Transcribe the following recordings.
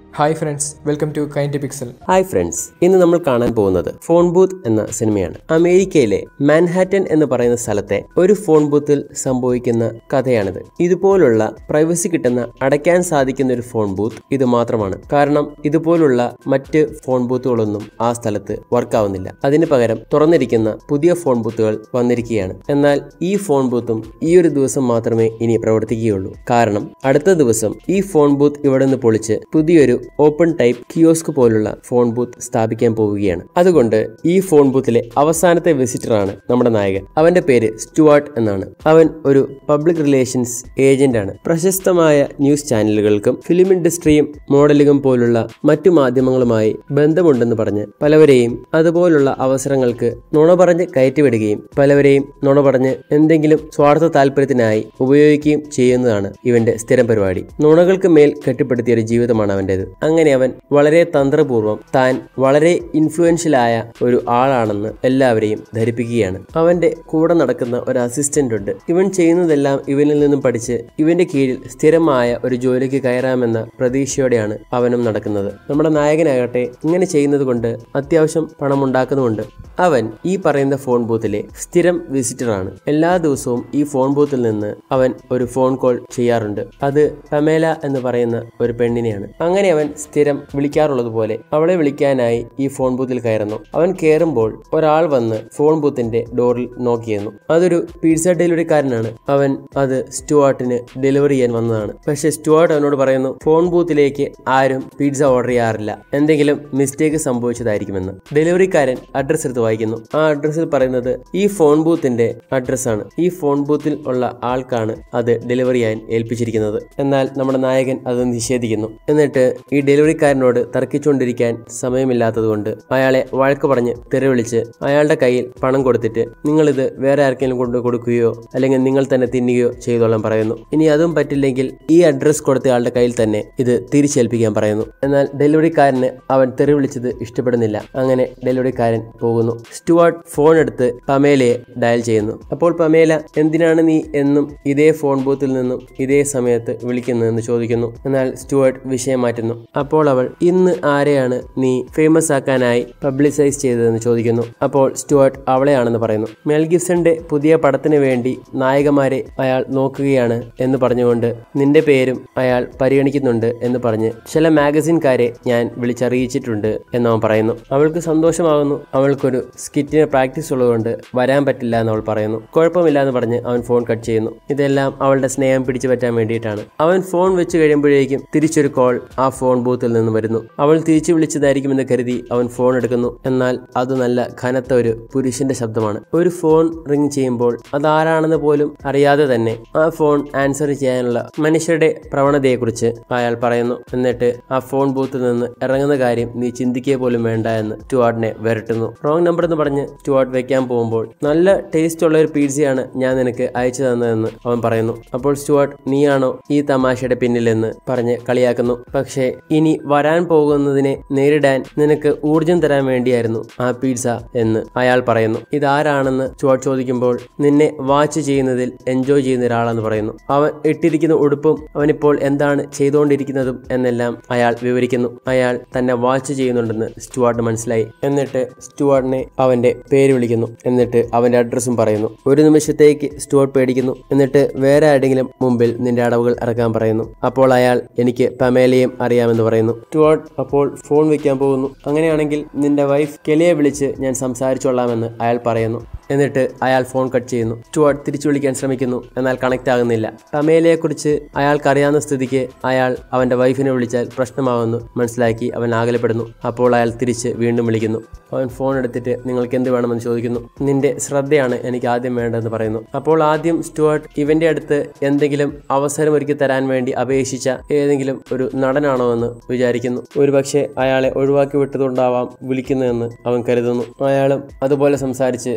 hi friends welcome to kind pixel hi friends ഇന്ന് നമ്മൾ കാണാൻ പോകുന്നത് ഫോൺ ബൂത്ത് എന്ന സിനിമയാണ് അമേരിക്കയിലെ മാൻഹാറ്റൻ എന്ന് പറയുന്ന സ്ഥലത്തെ ഒരു ഫോൺ ബൂത്തിൽ സംഭവിക്കുന്ന കഥയാണിത് ഇതുപോലുള്ള പ്രൈവസി കിട്ടുന്ന അടയ്ക്കാൻ സാധിക്കുന്ന ഒരു ഫോൺ ബൂത്ത് ഇത് മാത്രമാണ് കാരണം ഇതുപോലുള്ള മറ്റ് ഫോൺ ബൂത്തുകളൊന്നും ആ സ്ഥലത്ത് വർക്കാവുന്നില്ല അതിന് പകരം തുറന്നിരിക്കുന്ന പുതിയ ഫോൺ ബൂത്തുകൾ വന്നിരിക്കുകയാണ് എന്നാൽ ഈ ഫോൺ ബൂത്തും ഈ ഒരു ദിവസം മാത്രമേ ഇനി പ്രവർത്തിക്കുകയുള്ളൂ കാരണം അടുത്ത ദിവസം ഈ ഫോൺ ബൂത്ത് ഇവിടെ നിന്ന് പൊളിച്ച് പുതിയൊരു ഓപ്പൺ ടൈപ്പ് കിയോസ്ക് പോലുള്ള ഫോൺ ബൂത്ത് സ്ഥാപിക്കാൻ പോവുകയാണ് അതുകൊണ്ട് ഈ ഫോൺ ബൂത്തിലെ അവസാനത്തെ വിസിറ്ററാണ് നമ്മുടെ നായകൻ അവന്റെ പേര് സ്റ്റുവാർട്ട് എന്നാണ് അവൻ ഒരു പബ്ലിക് റിലേഷൻസ് ഏജന്റ് ആണ് പ്രശസ്തമായ ന്യൂസ് ചാനലുകൾക്കും ഫിലിം ഇൻഡസ്ട്രിയും മോഡലിംഗും പോലുള്ള മറ്റു മാധ്യമങ്ങളുമായി ബന്ധമുണ്ടെന്ന് പറഞ്ഞ് പലവരെയും അതുപോലുള്ള അവസരങ്ങൾക്ക് നുണ പറഞ്ഞ് കയറ്റിവിടുകയും പലവരെയും നുണ പറഞ്ഞ് എന്തെങ്കിലും സ്വാർത്ഥ താല്പര്യത്തിനായി ഉപയോഗിക്കുകയും ചെയ്യുന്നതാണ് ഇവന്റെ സ്ഥിരം പരിപാടി നുണകൾക്ക് മേൽ കെട്ടിപ്പടുത്തിയ ഒരു ജീവിതമാണ് അവൻ്റെത് അങ്ങനെ അവൻ വളരെ തന്ത്രപൂർവ്വം താൻ വളരെ ഇൻഫ്ലുവൻഷ്യലായ ഒരു ആളാണെന്ന് എല്ലാവരെയും ധരിപ്പിക്കുകയാണ് അവന്റെ കൂടെ നടക്കുന്ന ഒരു അസിസ്റ്റന്റ് ഉണ്ട് ഇവൻ ചെയ്യുന്നതെല്ലാം ഇവനിൽ നിന്നും പഠിച്ച് ഇവന്റെ കീഴിൽ സ്ഥിരമായ ഒരു ജോലിക്ക് കയറാമെന്ന പ്രതീക്ഷയോടെയാണ് അവനും നടക്കുന്നത് നമ്മുടെ നായകനാകട്ടെ ഇങ്ങനെ ചെയ്യുന്നത് കൊണ്ട് അത്യാവശ്യം പണമുണ്ടാക്കുന്നുമുണ്ട് അവൻ ഈ പറയുന്ന ഫോൺ ബൂത്തിലെ സ്ഥിരം വിസിറ്ററാണ് എല്ലാ ദിവസവും ഈ ഫോൺ ബൂത്തിൽ നിന്ന് അവൻ ഒരു ഫോൺ കോൾ ചെയ്യാറുണ്ട് അത് പമേല എന്ന് പറയുന്ന ഒരു പെണ്ണിനെയാണ് അങ്ങനെ അവൻ സ്ഥിരം വിളിക്കാറുള്ളത് പോലെ അവളെ വിളിക്കാനായി ഈ ഫോൺ ബൂത്തിൽ കയറുന്നു അവൻ കയറുമ്പോൾ ഒരാൾ വന്ന് ഫോൺ ബൂത്തിന്റെ ഡോറിൽ നോക്ക് ചെയ്യുന്നു അതൊരു പിസ്സ ഡെലിവറിക്കാരനാണ് അവൻ അത് സ്റ്റുവാർട്ടിന് ഡെലിവറി ചെയ്യാൻ വന്നതാണ് പക്ഷെ സ്റ്റുവാർട്ട് അവനോട് പറയുന്നു ഫോൺ ബൂത്തിലേക്ക് ആരും പിസ്സ ഓർഡർ ചെയ്യാറില്ല എന്തെങ്കിലും മിസ്റ്റേക്ക് സംഭവിച്ചതായിരിക്കുമെന്ന് ഡെലിവറിക്കാരൻ അഡ്രസ്സ് എടുത്ത് വായിക്കുന്നു ആ അഡ്രസ്സിൽ പറയുന്നത് ഈ ഫോൺ ബൂത്തിന്റെ അഡ്രസ്സാണ് ഈ ഫോൺ ബൂത്തിൽ ഉള്ള ആൾക്കാണ് അത് ഡെലിവറി ചെയ്യാൻ ഏൽപ്പിച്ചിരിക്കുന്നത് എന്നാൽ നമ്മുടെ നായകൻ അത് നിഷേധിക്കുന്നു എന്നിട്ട് ഈ ഡെലിവറിക്കാരനോട് തർക്കിച്ചുകൊണ്ടിരിക്കാൻ സമയമില്ലാത്തതുകൊണ്ട് അയാളെ വഴക്ക് പറഞ്ഞ് തെറിവിളിച്ച് അയാളുടെ കയ്യിൽ പണം കൊടുത്തിട്ട് നിങ്ങളിത് വേറെ ആർക്കെങ്കിലും കൊണ്ട് കൊടുക്കുകയോ അല്ലെങ്കിൽ നിങ്ങൾ തന്നെ തിന്നുകയോ ചെയ്തോളാൻ പറയുന്നു ഇനി അതും പറ്റില്ലെങ്കിൽ ഈ അഡ്രസ് കൊടുത്ത ആളുടെ കയ്യിൽ തന്നെ ഇത് തിരിച്ചേൽപ്പിക്കാൻ പറയുന്നു എന്നാൽ ഡെലിവറിക്കാരന് അവൻ തെറി വിളിച്ചത് ഇഷ്ടപ്പെടുന്നില്ല അങ്ങനെ ഡെലിവറിക്കാരൻ പോകുന്നു സ്റ്റുവാർട്ട് ഫോൺ എടുത്ത് പമേലയെ ഡയൽ ചെയ്യുന്നു അപ്പോൾ പമേല എന്തിനാണ് നീ എന്നും ഇതേ ഫോൺ ബൂത്തിൽ നിന്നും ഇതേ സമയത്ത് വിളിക്കുന്നതെന്ന് ചോദിക്കുന്നു എന്നാൽ സ്റ്റുവാർട്ട് വിഷയം മാറ്റുന്നു അപ്പോൾ അവൾ ഇന്ന് ആരെയാണ് നീ ഫേമസ് ആക്കാനായി പബ്ലിസൈസ് ചെയ്തതെന്ന് ചോദിക്കുന്നു അപ്പോൾ സ്റ്റുവാർട്ട് അവളെയാണെന്ന് പറയുന്നു മെൽ ഗിബ്സന്റെ പുതിയ പടത്തിന് വേണ്ടി നായകമാരെ അയാൾ നോക്കുകയാണ് എന്ന് പറഞ്ഞുകൊണ്ട് നിന്റെ പേരും അയാൾ പരിഗണിക്കുന്നുണ്ട് എന്ന് പറഞ്ഞ് ചില മാഗസിൻകാരെ ഞാൻ വിളിച്ചറിയിച്ചിട്ടുണ്ട് എന്ന് അവൻ പറയുന്നു അവൾക്ക് സന്തോഷമാകുന്നു അവൾക്കൊരു സ്കിറ്റിന് പ്രാക്ടീസ് ഉള്ളതുകൊണ്ട് വരാൻ പറ്റില്ല എന്ന് അവൾ പറയുന്നു കുഴപ്പമില്ല എന്ന് പറഞ്ഞ് അവൻ ഫോൺ കട്ട് ചെയ്യുന്നു ഇതെല്ലാം അവളുടെ സ്നേഹം പിടിച്ചു പറ്റാൻ വേണ്ടിയിട്ടാണ് അവൻ ഫോൺ വെച്ച് കഴിയുമ്പോഴേക്കും തിരിച്ചൊരു കോൾ ആ ഫോൺ ബൂത്തിൽ നിന്ന് വരുന്നു അവൾ തിരിച്ചു വിളിച്ചതായിരിക്കുമെന്ന് കരുതി അവൻ ഫോൺ എടുക്കുന്നു എന്നാൽ അത് നല്ല കനത്ത ഒരു പുരുഷന്റെ ശബ്ദമാണ് ഒരു ഫോൺ റിംഗ് ചെയ്യുമ്പോൾ അതാരാണെന്ന് പോലും അറിയാതെ തന്നെ ആ ഫോൺ ആൻസർ ചെയ്യാനുള്ള മനുഷ്യരുടെ പ്രവണതയെക്കുറിച്ച് അയാൾ പറയുന്നു എന്നിട്ട് ആ ഫോൺ ബൂത്തിൽ നിന്ന് ഇറങ്ങുന്ന കാര്യം നീ ചിന്തിക്കുക പോലും വേണ്ട എന്ന് സ്റ്റുവാർട്ടിനെ വരട്ടുന്നു റോങ് നമ്പർ എന്ന് പറഞ്ഞ് സ്റ്റുവാർട്ട് വെക്കാൻ പോകുമ്പോൾ നല്ല ടേസ്റ്റ് ഉള്ള ഒരു പിസയാണ് ഞാൻ നിനക്ക് അയച്ചു തന്നതെന്ന് അവൻ പറയുന്നു അപ്പോൾ സ്റ്റുവാർട്ട് നീയാണോ ഈ തമാശയുടെ പിന്നിലെന്ന് പറഞ്ഞ് കളിയാക്കുന്നു പക്ഷേ ഇനി വരാൻ പോകുന്നതിനെ നേരിടാൻ നിനക്ക് ഊർജം തരാൻ വേണ്ടിയായിരുന്നു ആ പിസ്സ എന്ന് അയാൾ പറയുന്നു ഇതാരാണെന്ന് സ്റ്റുവാർട്ട് ചോദിക്കുമ്പോൾ നിന്നെ വാച്ച് ചെയ്യുന്നതിൽ എൻജോയ് ചെയ്യുന്ന ഒരാളെന്ന് പറയുന്നു അവൻ ഇട്ടിരിക്കുന്ന ഉടുപ്പും അവനിപ്പോൾ എന്താണ് ചെയ്തുകൊണ്ടിരിക്കുന്നതും എന്നെല്ലാം അയാൾ വിവരിക്കുന്നു അയാൾ തന്നെ വാച്ച് ചെയ്യുന്നുണ്ടെന്ന് സ്റ്റുവാർട്ട് മനസ്സിലായി എന്നിട്ട് സ്റ്റുവാർട്ടിനെ അവന്റെ പേര് വിളിക്കുന്നു എന്നിട്ട് അവന്റെ അഡ്രസ്സും പറയുന്നു ഒരു നിമിഷത്തേക്ക് സ്റ്റുവാർട്ട് പേടിക്കുന്നു എന്നിട്ട് വേറെ ആരുടെങ്കിലും മുമ്പിൽ നിന്റെ അടവുകൾ ഇറക്കാൻ പറയുന്നു അപ്പോൾ അയാൾ എനിക്ക് പമേലയും അറിയാമെന്ന് പറയുന്നു സ്റ്റുവാർട്ട് അപ്പോൾ ഫോൺ വെക്കാൻ പോകുന്നു അങ്ങനെയാണെങ്കിൽ നിന്റെ വൈഫ് കെലിയെ വിളിച്ച് ഞാൻ സംസാരിച്ചോളാമെന്ന് അയാൾ പറയുന്നു എന്നിട്ട് അയാൾ ഫോൺ കട്ട് ചെയ്യുന്നു സ്റ്റുവാർട്ട് തിരിച്ചു വിളിക്കാൻ ശ്രമിക്കുന്നു എന്നാൽ കണക്ട് ആകുന്നില്ല പമേലയെക്കുറിച്ച് അയാൾക്കറിയാവുന്ന സ്ഥിതിക്ക് അയാൾ അവന്റെ വൈഫിനെ വിളിച്ചാൽ പ്രശ്നമാകുമെന്ന് മനസ്സിലാക്കി അവൻ ആകലപ്പെടുന്നു അപ്പോൾ അയാൾ തിരിച്ച് വീണ്ടും വിളിക്കുന്നു അവൻ ഫോൺ എടുത്തിട്ട് നിങ്ങൾക്ക് എന്ത് വേണമെന്ന് ചോദിക്കുന്നു നിന്റെ ശ്രദ്ധയാണ് എനിക്ക് ആദ്യം വേണ്ടതെന്ന് പറയുന്നു അപ്പോൾ ആദ്യം സ്റ്റുവാർട്ട് ഇവന്റെ അടുത്ത് എന്തെങ്കിലും അവസരം ഒരുക്കി തരാൻ വേണ്ടി അപേക്ഷിച്ച ഏതെങ്കിലും ഒരു നടനാണോ എന്ന് വിചാരിക്കുന്നു ഒരുപക്ഷെ അയാളെ ഒഴിവാക്കി വിട്ടതുകൊണ്ടാവാം വിളിക്കുന്നതെന്ന് അവൻ കരുതുന്നു അയാളും അതുപോലെ സംസാരിച്ച് അവനെ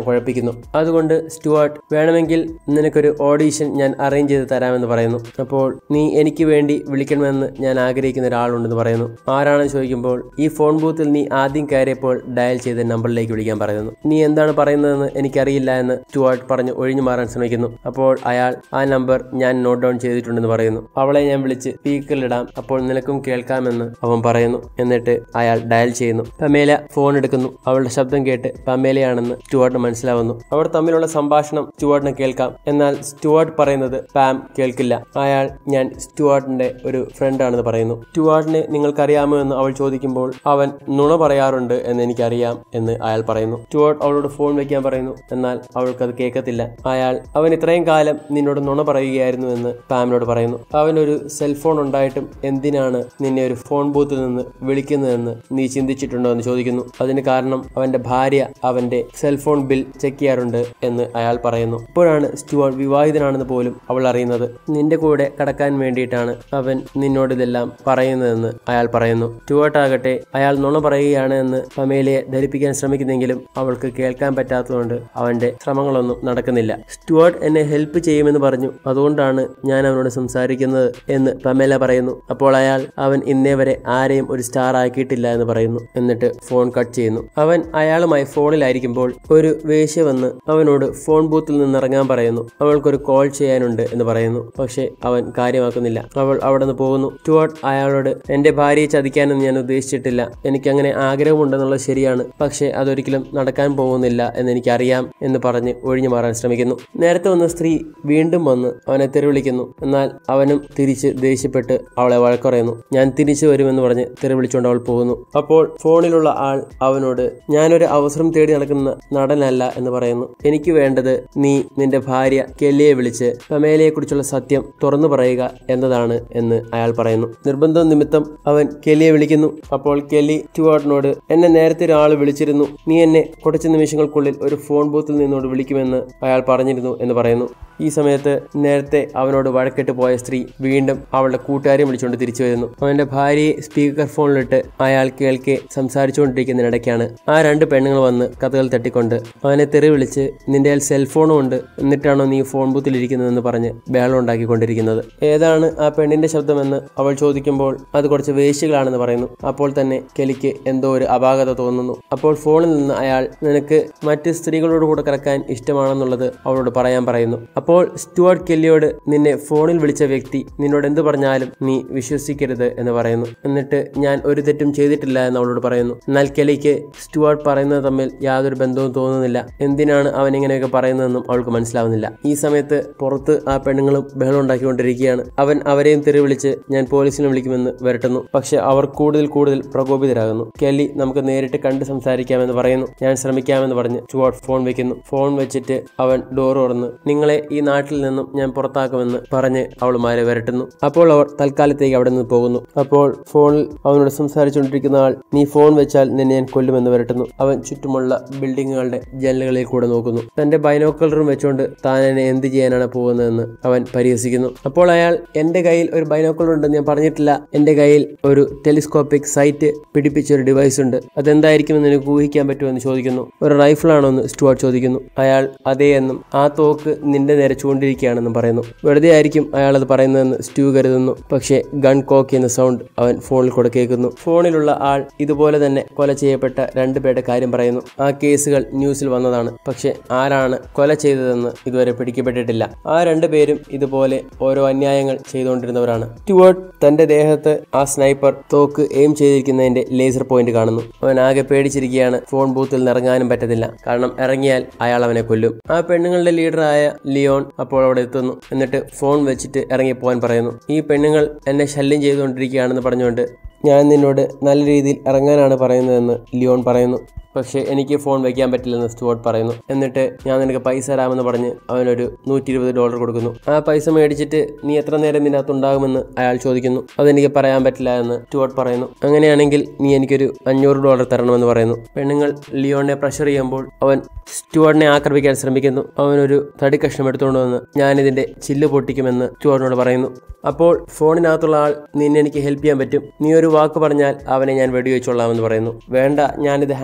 കുഴപ്പിക്കുന്നു അതുകൊണ്ട് സ്റ്റുവാർട്ട് വേണമെങ്കിൽ നിനക്കൊരു ഓഡീഷൻ ഞാൻ അറേഞ്ച് ചെയ്ത് തരാമെന്ന് പറയുന്നു അപ്പോൾ നീ എനിക്ക് വേണ്ടി വിളിക്കണമെന്ന് ഞാൻ ആഗ്രഹിക്കുന്ന ഒരാളുണ്ടെന്ന് പറയുന്നു ആരാണെന്ന് ചോദിക്കുമ്പോൾ ഈ ഫോൺ ബൂത്തിൽ നീ ആദ്യം കയറിയപ്പോൾ ഡയൽ ചെയ്ത നമ്പറിലേക്ക് വിളിക്കാൻ പറയുന്നു നീ എന്താണ് പറയുന്നതെന്ന് എനിക്കറിയില്ല എന്ന് സ്റ്റുവാർട്ട് പറഞ്ഞ് ഒഴിഞ്ഞു മാറാൻ ശ്രമിക്കുന്നു അപ്പോൾ അയാൾ ആ നമ്പർ ഞാൻ നോട്ട് ഡൗൺ ചെയ്തിട്ടുണ്ടെന്ന് പറയുന്നു അവളെ ഞാൻ വിളിച്ച് സ്പീക്കറിലിടാം അപ്പോൾ നിനക്കും കേൾക്കാമെന്ന് അവൻ പറയുന്നു എന്നിട്ട് അയാൾ ഡയൽ ചെയ്യുന്നു പമേല ഫോൺ എടുക്കുന്നു അവളുടെ ശബ്ദം കേട്ട് പമേലയാണെന്ന് സ്റ്റുവാർട്ടിന് മനസ്സിലാവുന്നു അവർ തമ്മിലുള്ള സംഭാഷണം സ്റ്റുവാർട്ടിന് കേൾക്കാം എന്നാൽ സ്റ്റുവാർട്ട് പറയുന്നത് പാം കേൾക്കില്ല അയാൾ ഞാൻ സ്റ്റുവാർട്ടിന്റെ ഒരു ഫ്രണ്ടാണെന്ന് പറയുന്നു സ്റ്റുവാർട്ടിനെ നിങ്ങൾക്കറിയാമോ എന്ന് അവൾ ചോദിക്കുമ്പോൾ അവൻ നുണ പറയാറുണ്ട് എന്ന് എനിക്കറിയാം എന്ന് അയാൾ പറയുന്നു സ്റ്റുവാർട്ട് അവളോട് ഫോൺ വെക്കാൻ പറയുന്നു എന്നാൽ അവൾക്ക് അത് കേൾക്കത്തില്ല അയാൾ അവൻ ഇത്രയും കാലം നിന്നോട് നുണ പറയുകയായിരുന്നു എന്ന് പാമിനോട് പറയുന്നു അവനൊരു സെൽഫോൺ ഉണ്ടായിട്ടും എന്തിനാണ് നിന്നെ ഒരു ഫോൺ ബൂത്തിൽ നിന്ന് വിളിക്കുന്നതെന്ന് നീ ചിന്തിച്ചിട്ടുണ്ടോ എന്ന് ചോദിക്കുന്നു അതിന് കാരണം അവന്റെ ഭാര്യ അവന്റെ സെൽഫോൺ ബിൽ ചെക്ക് ചെയ്യാറുണ്ട് എന്ന് അയാൾ പറയുന്നു ഇപ്പോഴാണ് സ്റ്റുവാർട്ട് വിവാഹിതനാണെന്ന് പോലും അവൾ അറിയുന്നത് നിന്റെ കൂടെ കടക്കാൻ വേണ്ടിയിട്ടാണ് അവൻ നിന്നോട് ഇതെല്ലാം പറയുന്നതെന്ന് അയാൾ പറയുന്നു സ്റ്റുവാർട്ട് ആകട്ടെ അയാൾ നുണ പറയുകയാണ് എന്ന് പമേലയെ ധരിപ്പിക്കാൻ ശ്രമിക്കുന്നെങ്കിലും അവൾക്ക് കേൾക്കാൻ പറ്റാത്തതുകൊണ്ട് അവന്റെ ശ്രമങ്ങളൊന്നും നടക്കുന്നില്ല സ്റ്റുവാർട്ട് എന്നെ ഹെൽപ്പ് ചെയ്യുമെന്ന് പറഞ്ഞു അതുകൊണ്ടാണ് ഞാൻ അവനോട് സംസാരിക്കുന്നത് എന്ന് പമേല പറയുന്നു അപ്പോൾ അയാൾ അവൻ ഇന്നേ വരെ ആരെയും ഒരു സ്റ്റാർ ആക്കിയിട്ടില്ല എന്ന് പറയുന്നു എന്നിട്ട് ഫോൺ കട്ട് ചെയ്യുന്നു അവൻ അയാളുമായി ഫോണിലായിരിക്കുമ്പോൾ ഒരു വേശ്യ വന്ന് അവനോട് ഫോൺ ബൂത്തിൽ നിന്ന് ഇറങ്ങാൻ പറയുന്നു അവൾക്കൊരു കോൾ ചെയ്യാനുണ്ട് എന്ന് പറയുന്നു പക്ഷേ അവൻ കാര്യമാക്കുന്നില്ല അവൾ അവിടെ നിന്ന് പോകുന്നു സ്റ്റുവാർട്ട് അയാളോട് എന്റെ ഭാര്യയെ ചതിക്കാനൊന്നും ഞാൻ ഉദ്ദേശിച്ചിട്ടില്ല എനിക്ക് അങ്ങനെ ആഗ്രഹമുണ്ടെന്നുള്ളത് ശരിയാണ് പക്ഷേ അതൊരിക്കലും നടക്കാൻ പോകുന്നില്ല എന്ന് എനിക്കറിയാം എന്ന് പറഞ്ഞ് ഒഴിഞ്ഞു മാറാൻ ശ്രമിക്കുന്നു നേരത്തെ വന്ന സ്ത്രീ വീണ്ടും വന്ന് അവനെ തെറിവിളിക്കുന്നു എന്നാൽ അവനും തിരിച്ച് ദേഷ്യപ്പെട്ട് അവളെ വഴക്കുറയുന്നു ഞാൻ തിരിച്ചു വരുമെന്ന് പറഞ്ഞ് തെറിവിളിച്ചുകൊണ്ട് അവൾ പോകുന്നു അപ്പോൾ ഫോണിലുള്ള ആൾ അവനോട് ഞാനൊരു അവസരം തേടി നടക്കുന്ന നടനല്ല എന്ന് പറയുന്നു എനിക്ക് വേണ്ടത് നീ നിന്റെ ഭാര്യ കെല്ലിയെ വിളിച്ച് പമേലയെ കുറിച്ചുള്ള സത്യം തുറന്നു പറയുക എന്നതാണ് എന്ന് അയാൾ പറയുന്നു നിർബന്ധം നിമിത്തം അവൻ കെല്ലിയെ വിളിക്കുന്നു അപ്പോൾ കെല്ലി സ്റ്റുവാർട്ടിനോട് എന്നെ നേരത്തെ ഒരാൾ വിളിച്ചിരുന്നു നീ എന്നെ കുറച്ച് നിമിഷങ്ങൾക്കുള്ളിൽ ഒരു ഫോൺ ബൂത്തിൽ നിന്നോട് വിളിക്കുമെന്ന് അയാൾ പറഞ്ഞിരുന്നു എന്ന് പറയുന്നു ഈ സമയത്ത് നേരത്തെ അവനോട് വഴക്കിട്ട് പോയ സ്ത്രീ വീണ്ടും അവളുടെ കൂട്ടുകാരെ വിളിച്ചുകൊണ്ട് തിരിച്ചു വരുന്നു അവന്റെ ഭാര്യയെ സ്പീക്കർ ഫോണിലിട്ട് അയാൾ കേൾക്കെ സംസാരിച്ചുകൊണ്ടിരിക്കുന്നതിനിടയ്ക്കാണ് ആ രണ്ട് പെണ്ണുങ്ങൾ വന്ന് കഥകൾ തട്ടിക്കൊണ്ട് അവനെ തെറി വിളിച്ച് നിന്റെ കയ്യിൽ സെൽഫോണും ഉണ്ട് എന്നിട്ടാണോ നീ ഫോൺ ബൂത്തിൽ ഇരിക്കുന്നതെന്ന് പറഞ്ഞ് ബേളം ഉണ്ടാക്കിക്കൊണ്ടിരിക്കുന്നത് ഏതാണ് ആ പെണ്ണിന്റെ ശബ്ദമെന്ന് അവൾ ചോദിക്കുമ്പോൾ അത് കുറച്ച് വേശ്യകളാണെന്ന് പറയുന്നു അപ്പോൾ തന്നെ കെലിക്ക് എന്തോ ഒരു അപാകത തോന്നുന്നു അപ്പോൾ ഫോണിൽ നിന്ന് അയാൾ നിനക്ക് മറ്റ് സ്ത്രീകളോട് കൂടെ കിടക്കാൻ ഇഷ്ടമാണെന്നുള്ളത് അവളോട് പറയാൻ പറയുന്നു അപ്പോൾ സ്റ്റുവാർട്ട് കെല്ലിയോട് നിന്നെ ഫോണിൽ വിളിച്ച വ്യക്തി നിന്നോട് എന്ത് പറഞ്ഞാലും നീ വിശ്വസിക്കരുത് എന്ന് പറയുന്നു എന്നിട്ട് ഞാൻ ഒരു തെറ്റും ചെയ്തിട്ടില്ല എന്ന് അവളോട് പറയുന്നു എന്നാൽ കെലിക്ക് സ്റ്റുവാർട്ട് പറയുന്നത് തമ്മിൽ യാതൊരു ബന്ധവും തോന്നുന്നില്ല എന്തിനാണ് അവൻ ഇങ്ങനെയൊക്കെ പറയുന്നതെന്നും അവൾക്ക് മനസ്സിലാവുന്നില്ല ഈ സമയത്ത് പുറത്ത് ആ പെണ്ണുങ്ങളും ബഹളം ഉണ്ടാക്കിക്കൊണ്ടിരിക്കുകയാണ് അവൻ അവരെയും തെറി വിളിച്ച് ഞാൻ പോലീസിനെ വിളിക്കുമെന്ന് വരട്ടുന്നു പക്ഷെ അവർ കൂടുതൽ കൂടുതൽ പ്രകോപിതരാകുന്നു കെല്ലി നമുക്ക് നേരിട്ട് കണ്ട് സംസാരിക്കാമെന്ന് പറയുന്നു ഞാൻ ശ്രമിക്കാമെന്ന് പറഞ്ഞ് സ്റ്റുവാർട്ട് ഫോൺ വെക്കുന്നു ഫോൺ വെച്ചിട്ട് അവൻ ഡോർ തുറന്ന് നിങ്ങളെ ഈ നാട്ടിൽ നിന്നും ഞാൻ പുറത്താക്കുമെന്ന് പറഞ്ഞ് അവളുമാരെ വരട്ടുന്നു അപ്പോൾ അവർ തൽക്കാലത്തേക്ക് അവിടെ നിന്ന് പോകുന്നു അപ്പോൾ ഫോണിൽ അവനോട് സംസാരിച്ചുകൊണ്ടിരിക്കുന്ന ആൾ നീ ഫോൺ വെച്ചാൽ നിന്നെ ഞാൻ കൊല്ലുമെന്ന് വരട്ടുന്നു അവൻ ചുറ്റുമുള്ള ബിൽഡിങ്ങുകളുടെ ജനലുകളിൽ കൂടെ നോക്കുന്നു തന്റെ ബൈനോക്കുലറും വെച്ചുകൊണ്ട് താൻ എന്നെ എന്ത് ചെയ്യാനാണ് പോകുന്നതെന്ന് അവൻ പരിഹസിക്കുന്നു അപ്പോൾ അയാൾ എന്റെ കയ്യിൽ ഒരു ബൈനോക്കുലർ ഉണ്ടെന്ന് ഞാൻ പറഞ്ഞിട്ടില്ല എന്റെ കയ്യിൽ ഒരു ടെലിസ്കോപ്പിക് സൈറ്റ് പിടിപ്പിച്ച ഒരു ഡിവൈസ് ഉണ്ട് അതെന്തായിരിക്കുമെന്ന് എനിക്ക് ഊഹിക്കാൻ പറ്റുമെന്ന് ചോദിക്കുന്നു ഒരു റൈഫിളാണോ എന്ന് സ്റ്റുവാർട്ട് ചോദിക്കുന്നു അയാൾ അതേ എന്നും ആ തോക്ക് നിന്റെ നേരെ ചൂണ്ടിരിക്കുകയാണെന്നും പറയുന്നു വെറുതെ ആയിരിക്കും അയാൾ അത് പറയുന്നതെന്ന് സ്റ്റ്യൂ കരുതുന്നു പക്ഷേ ഗൺ കോക്ക് എന്ന സൗണ്ട് അവൻ ഫോണിൽ കൂടെ കേൾക്കുന്നു ഫോണിലുള്ള ആൾ ഇതുപോലെ തന്നെ കൊല ചെയ്യപ്പെട്ട രണ്ടുപേരുടെ കാര്യം പറയുന്നു ആ കേസുകൾ ന്യൂസിൽ വന്നതാണ് പക്ഷെ ആരാണ് കൊല ചെയ്തതെന്ന് ഇതുവരെ പിടിക്കപ്പെട്ടിട്ടില്ല ആ രണ്ടുപേരും ഇതുപോലെ ഓരോ അന്യായങ്ങൾ ചെയ്തുകൊണ്ടിരുന്നവരാണ് സ്റ്റുവർട്ട് തന്റെ ദേഹത്ത് ആ സ്നൈപ്പർ തോക്ക് എയിം ചെയ്തിരിക്കുന്നതിന്റെ ലേസർ പോയിന്റ് കാണുന്നു അവൻ ആകെ പേടിച്ചിരിക്കുകയാണ് ഫോൺ ബൂത്തിൽ നിന്ന് ഇറങ്ങാനും പറ്റത്തില്ല കാരണം ഇറങ്ങിയാൽ അയാൾ അവനെ കൊല്ലും ആ പെണ്ണുങ്ങളുടെ ലീഡറായ ലിയോൺ അപ്പോൾ അവിടെ എത്തുന്നു എന്നിട്ട് ഫോൺ വെച്ചിട്ട് ഇറങ്ങിപ്പോവാൻ പറയുന്നു ഈ പെണ്ണുങ്ങൾ എന്നെ ശല്യം ചെയ്തുകൊണ്ടിരിക്കുകയാണെന്ന് പറഞ്ഞുകൊണ്ട് ഞാൻ നിന്നോട് നല്ല രീതിയിൽ ഇറങ്ങാനാണ് പറയുന്നതെന്ന് ലിയോൺ പറയുന്നു പക്ഷേ എനിക്ക് ഫോൺ വയ്ക്കാൻ പറ്റില്ലെന്ന് സ്റ്റുവർട്ട് പറയുന്നു എന്നിട്ട് ഞാൻ നിനക്ക് പൈസ തരാമെന്ന് പറഞ്ഞ് അവനൊരു നൂറ്റി ഇരുപത് ഡോളർ കൊടുക്കുന്നു ആ പൈസ മേടിച്ചിട്ട് നീ എത്ര നേരം ഇതിനകത്ത് ഉണ്ടാകുമെന്ന് അയാൾ ചോദിക്കുന്നു അതെനിക്ക് പറയാൻ പറ്റില്ല എന്ന് സ്റ്റുവർട്ട് പറയുന്നു അങ്ങനെയാണെങ്കിൽ നീ എനിക്കൊരു അഞ്ഞൂറ് ഡോളർ തരണമെന്ന് പറയുന്നു പെണ്ണുങ്ങൾ ലിയോണിനെ പ്രഷർ ചെയ്യുമ്പോൾ അവൻ സ്റ്റുവർട്ടിനെ ആക്രമിക്കാൻ ശ്രമിക്കുന്നു അവനൊരു തടി കഷ്ണം എടുത്തുകൊണ്ട് വന്ന് ഞാനിതിന്റെ ചില്ല് പൊട്ടിക്കുമെന്ന് സ്റ്റുവർട്ടിനോട് പറയുന്നു അപ്പോൾ ഫോണിനകത്തുള്ള ആൾ നിന്നെ എനിക്ക് ഹെൽപ്പ് ചെയ്യാൻ പറ്റും നീ ഒരു വാക്ക് പറഞ്ഞാൽ അവനെ ഞാൻ വെടിവെച്ചോളാമെന്ന് പറയുന്നു വേണ്ട ഞാനിത് ഹാൻഡിൽ ചെയ്തോളാം